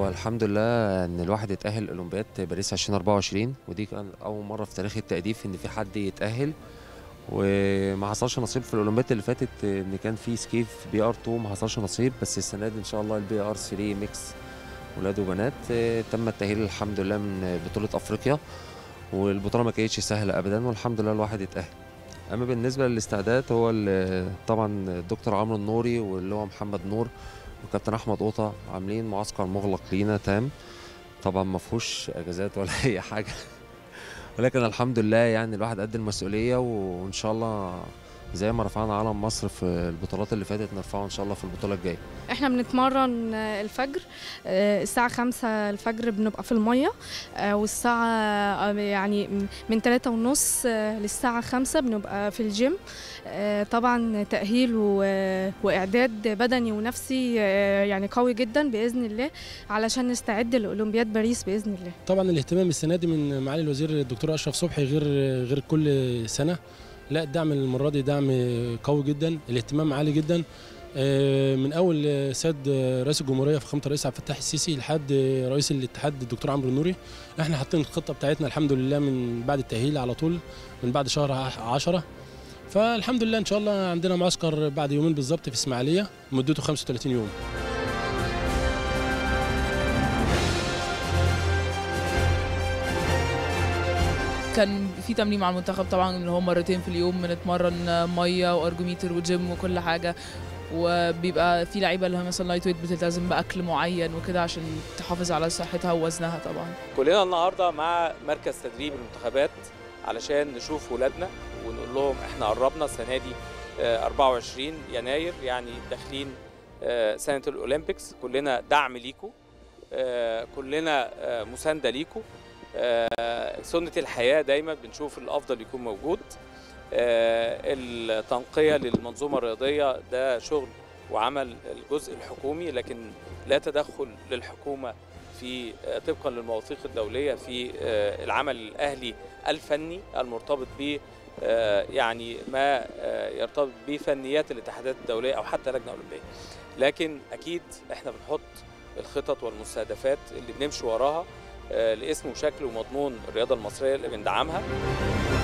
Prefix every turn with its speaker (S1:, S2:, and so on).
S1: هو الحمد لله ان الواحد يتاهل اولمبياد باريس 2024 ودي كان اول مره في تاريخ التأديف ان في حد يتاهل وما حصلش نصيب في الاولمبياد اللي فاتت ان كان في سكيف بي ار 2 ما حصلش نصيب بس السنه دي ان شاء الله البي ار 3 ميكس ولاد وبنات آه، تم التاهيل الحمد لله من بطوله افريقيا والبطوله ما كانتش سهله ابدا والحمد لله الواحد يتاهل اما بالنسبه للاستعداد هو ال- طبعا الدكتور عمرو النوري واللي هو محمد نور وكابتن احمد قوطه عاملين معسكر مغلق لينا تام طبعا ما فيهوش اجازات ولا اي حاجه ولكن الحمد لله يعني الواحد قد المسؤوليه وان شاء الله زي ما رفعنا علم مصر في البطولات اللي فاتت نرفعه ان شاء الله في البطوله الجايه
S2: احنا بنتمرن آه، الفجر آه، الساعة خمسة الفجر بنبقى في المية آه، والساعة آه، يعني م- من تلاتة ونص آه، للساعة خمسة بنبقى في الجيم آه، طبعا تأهيل و- وإعداد بدني ونفسي آه، يعني قوي جدا بإذن الله علشان نستعد لأولمبياد باريس بإذن الله
S3: طبعا الاهتمام السنه دي من معالي الوزير الدكتور اشرف صبحي غير غير كل سنه لا الدعم المره دي دعم قوي جدا الاهتمام عالي جدا آه، من اول سيد رئيس الجمهوريه فخامه الرئيس عبد الفتاح السيسي لحد رئيس الاتحاد الدكتور عمرو النوري احنا حاطين الخطه بتاعتنا الحمد لله من بعد التاهيل على طول من بعد شهر 10 فالحمد لله ان شاء الله عندنا معسكر بعد يومين بالظبط في اسماعيليه مدته 35 يوم
S4: كان في تمرين مع المنتخب طبعا اللي هو مرتين في اليوم بنتمرن ميه وارجوميتر وجيم وكل حاجه وبيبقى في لعيبه اللي هي مثلا لايت ويت بتلتزم باكل معين وكده عشان تحافظ على صحتها ووزنها طبعا
S5: كلنا النهارده مع مركز تدريب المنتخبات علشان نشوف ولادنا ونقول لهم احنا قربنا السنه دي آه، 24 يناير يعني داخلين آه، سنه الاولمبيكس كلنا دعم ليكم آه، كلنا آه، مسانده ليكم آه، سنه الحياه دايما بنشوف الافضل يكون موجود آه، التنقيه للمنظومه الرياضيه ده شغل وعمل الجزء الحكومي لكن لا تدخل للحكومه في آه، طبقا للمواثيق الدوليه في آه، العمل الاهلي الفني المرتبط ب آه، يعني ما آه، يرتبط بفنيات الاتحادات الدوليه او حتى لجنه اولمبيه لكن اكيد احنا بنحط الخطط والمستهدفات اللي بنمشي وراها آه، لاسم وشكل ومضمون الرياضه المصريه اللي بندعمها